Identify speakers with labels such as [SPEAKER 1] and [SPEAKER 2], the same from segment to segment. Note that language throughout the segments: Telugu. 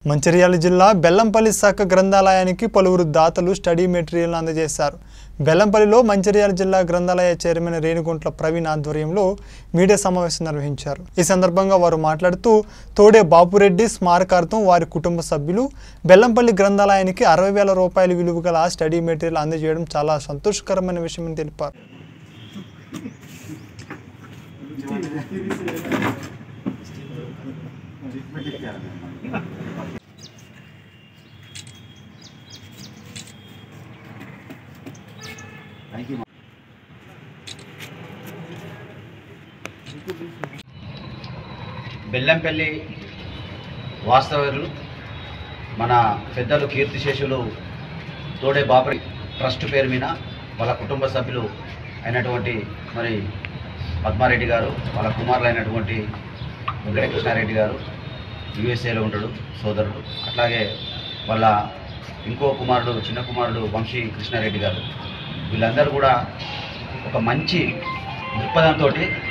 [SPEAKER 1] మంచిర్యాల జిల్లా బెల్లంపల్లి శాఖ గ్రంథాలయానికి పలువురు దాతలు స్టడీ మెటీరియల్ అందజేశారు బెల్లంపల్లిలో మంచిర్యాల జిల్లా గ్రంథాలయ చైర్మన్ రేణుగుంట్ల ప్రవీణ్ ఆధ్వర్యంలో మీడియా సమావేశం నిర్వహించారు ఈ సందర్భంగా వారు మాట్లాడుతూ తోడే బాపురెడ్డి స్మారకార్థం వారి కుటుంబ సభ్యులు బెల్లంపల్లి గ్రంథాలయానికి అరవై వేల రూపాయల విలువ గల స్టడీ మెటీరియల్ అందజేయడం చాలా సంతోషకరమైన విషయమని తెలిపారు
[SPEAKER 2] బెల్లంపల్లి వాస్తవ్యులు మన పెద్దలు కీర్తిశేషులు తోడే బాపరి ట్రస్ట్ పేరు మీద వాళ్ళ కుటుంబ సభ్యులు అయినటువంటి మరి పద్మారెడ్డి గారు వాళ్ళ కుమారులు అయినటువంటి వెంకటకృష్ణారెడ్డి గారు యుఎస్ఏలో ఉంటాడు సోదరుడు అట్లాగే వాళ్ళ ఇంకో కుమారుడు చిన్న కుమారుడు వంశీ కృష్ణారెడ్డి గారు వీళ్ళందరూ కూడా ఒక మంచి దృక్పథంతో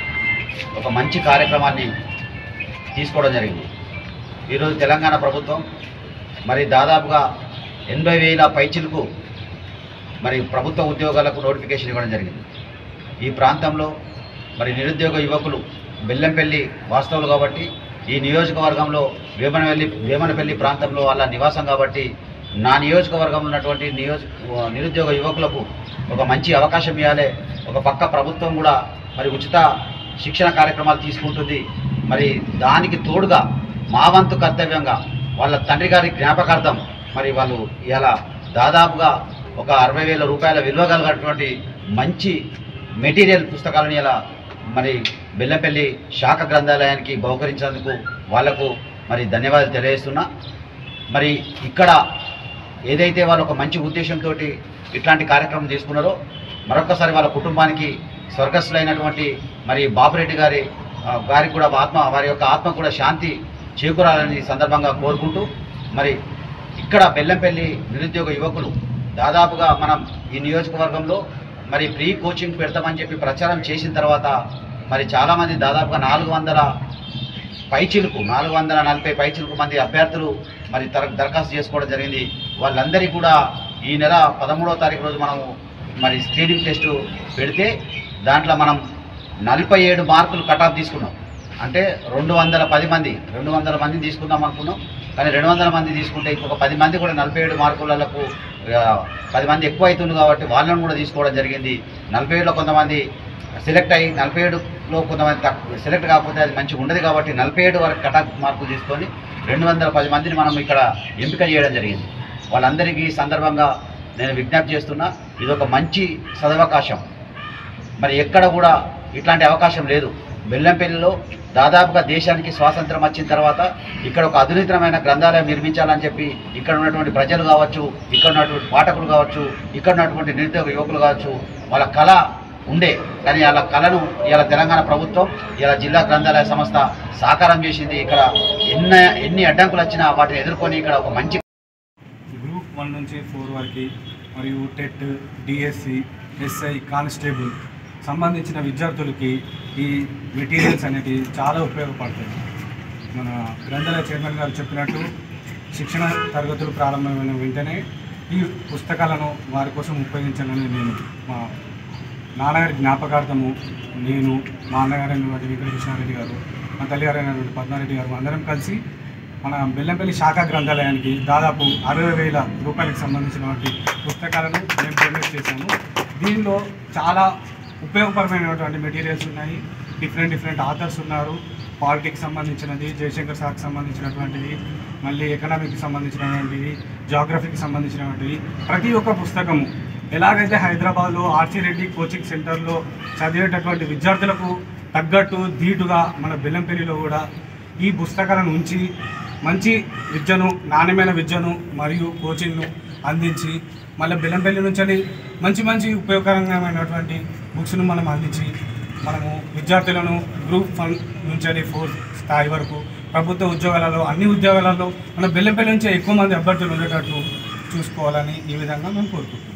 [SPEAKER 2] ఒక మంచి కార్యక్రమాన్ని తీసుకోవడం జరిగింది ఈరోజు తెలంగాణ ప్రభుత్వం మరి దాదాపుగా ఎనభై వేల పైచిలకు మరి ప్రభుత్వ ఉద్యోగాలకు నోటిఫికేషన్ ఇవ్వడం జరిగింది ఈ ప్రాంతంలో మరి నిరుద్యోగ యువకులు బెల్లంపల్లి వాస్తవులు కాబట్టి ఈ నియోజకవర్గంలో వేమనపల్లి వేమనపల్లి ప్రాంతంలో వాళ్ళ నివాసం కాబట్టి నా నియోజకవర్గంలో ఉన్నటువంటి నియోజ నిరుద్యోగ యువకులకు ఒక మంచి అవకాశం ఇవ్వాలి ఒక పక్క ప్రభుత్వం కూడా మరి ఉచిత శిక్షణ కార్యక్రమాలు తీసుకుంటుంది మరి దానికి తోడుగా మా వంతు కర్తవ్యంగా వాళ్ళ తండ్రి గారి జ్ఞాపకార్థం మరి వాళ్ళు ఇలా దాదాపుగా ఒక అరవై వేల రూపాయల విలువ కలిగినటువంటి మంచి మెటీరియల్ పుస్తకాలను ఇలా మరి బెల్లంపల్లి శాఖ గ్రంథాలయానికి బహుకరించినందుకు వాళ్లకు మరి ధన్యవాదాలు తెలియజేస్తున్నా మరి ఇక్కడ ఏదైతే వాళ్ళు ఒక మంచి ఉద్దేశంతో ఇట్లాంటి కార్యక్రమం తీసుకున్నారో మరొకసారి వాళ్ళ కుటుంబానికి స్వర్గస్థులైనటువంటి మరి బాపురెడ్డి గారి ఆ, గారికి కూడా ఆత్మ వారి యొక్క ఆత్మ కూడా శాంతి చేకూరాలని ఈ సందర్భంగా కోరుకుంటూ మరి ఇక్కడ బెల్లంపల్లి నిరుద్యోగ యువకులు దాదాపుగా మనం ఈ నియోజకవర్గంలో మరి ప్రీ కోచింగ్ పెడతామని చెప్పి ప్రచారం చేసిన తర్వాత మరి చాలామంది దాదాపుగా నాలుగు వందల పైచిలుకు నాలుగు వందల నలభై పైచిలుకు మంది అభ్యర్థులు మరి దర దరఖాస్తు చేసుకోవడం జరిగింది వాళ్ళందరికీ కూడా ఈ నెల పదమూడవ తారీఖు రోజు మనము మరి స్క్రీనింగ్ టెస్ట్ పెడితే దాంట్లో మనం నలభై ఏడు మార్కులు కట్ ఆఫ్ తీసుకున్నాం అంటే రెండు వందల పది మంది రెండు వందల మందిని తీసుకుందాం అనుకున్నాం కానీ రెండు వందల మంది తీసుకుంటే ఇంకొక పది మంది కూడా నలభై ఏడు మార్కులకు ఆ, పది మంది ఎక్కువ అవుతుంది కాబట్టి వాళ్ళని కూడా తీసుకోవడం జరిగింది నలభై ఏడులో కొంతమంది సెలెక్ట్ అయ్యి నలభై ఏడులో కొంతమంది తక్కువ సెలెక్ట్ కాకపోతే అది మంచిగా ఉండదు కాబట్టి నలభై ఏడు వరకు కట్ ఆఫ్ మార్కులు తీసుకొని రెండు వందల పది మందిని మనం ఇక్కడ ఎంపిక చేయడం జరిగింది వాళ్ళందరికీ ఈ సందర్భంగా నేను విజ్ఞప్తి చేస్తున్నా ఇది ఒక మంచి సదవకాశం మరి ఎక్కడ కూడా ఇట్లాంటి అవకాశం లేదు బెల్లంపల్లిలో దాదాపుగా దేశానికి స్వాతంత్రం వచ్చిన తర్వాత ఇక్కడ ఒక అధునితమైన గ్రంథాలయం నిర్మించాలని చెప్పి ఇక్కడ ఉన్నటువంటి ప్రజలు కావచ్చు ఇక్కడ ఉన్నటువంటి పాఠకులు కావచ్చు ఇక్కడ ఉన్నటువంటి నిరుద్యోగ యువకులు కావచ్చు వాళ్ళ కళ ఉండే కానీ వాళ్ళ కళను ఇలా తెలంగాణ ప్రభుత్వం ఇలా జిల్లా గ్రంథాలయ సంస్థ సాకారం చేసింది ఇక్కడ ఎన్ని ఎన్ని అడ్డంకులు వచ్చినా వాటిని ఎదుర్కొని ఇక్కడ ఒక మంచి
[SPEAKER 3] గ్రూప్ వన్ నుంచి ఫోర్ వరకు మరియు టెట్ డిఎస్సి ఎస్ఐ కానిస్టేబుల్ సంబంధించిన విద్యార్థులకి ఈ మెటీరియల్స్ అనేవి చాలా ఉపయోగపడతాయి మన గ్రంథాలయ చైర్మన్ గారు చెప్పినట్టు శిక్షణ తరగతులు ప్రారంభమైన వెంటనే ఈ పుస్తకాలను వారి కోసం ఉపయోగించాలని నేను మా నాన్నగారి జ్ఞాపకార్థము నేను మా అన్నగారు అయినటువంటి వెంకటకృష్ణారెడ్డి గారు మా తల్లిగారు అయినటువంటి పద్మారెడ్డి గారు అందరం కలిసి మన బెల్లంపల్లి శాఖ గ్రంథాలయానికి దాదాపు అరవై వేల రూపాయలకు సంబంధించినటువంటి పుస్తకాలను మేము డొనేట్ చేశాము దీనిలో చాలా ఉపయోగపరమైనటువంటి మెటీరియల్స్ ఉన్నాయి డిఫరెంట్ డిఫరెంట్ ఆథర్స్ ఉన్నారు పాలిటిక్స్ సంబంధించినది జయశంకర్ సార్కి సంబంధించినటువంటిది మళ్ళీ ఎకనామిక్కి సంబంధించినటువంటిది జాగ్రఫీకి సంబంధించినటువంటిది ప్రతి ఒక్క పుస్తకము ఎలాగైతే హైదరాబాద్లో ఆర్సీ రెడ్డి కోచింగ్ సెంటర్లో చదివేటటువంటి విద్యార్థులకు తగ్గట్టు ధీటుగా మన బెల్లంపల్లిలో కూడా ఈ పుస్తకాలను ఉంచి మంచి విద్యను నాణ్యమైన విద్యను మరియు కోచింగ్ను అందించి మళ్ళీ బెల్లంపల్లి నుంచి మంచి మంచి ఉపయోగకరమైనటువంటి బుక్స్ను మనం అందించి మనము విద్యార్థులను గ్రూప్ వన్ నుంచి ఫోర్ స్థాయి వరకు ప్రభుత్వ ఉద్యోగాలలో అన్ని ఉద్యోగాలలో మన బెల్లంపల్లి నుంచి ఎక్కువ మంది అభ్యర్థులు ఉండేటట్లు చూసుకోవాలని ఈ విధంగా మేము కోరుకుంటున్నాం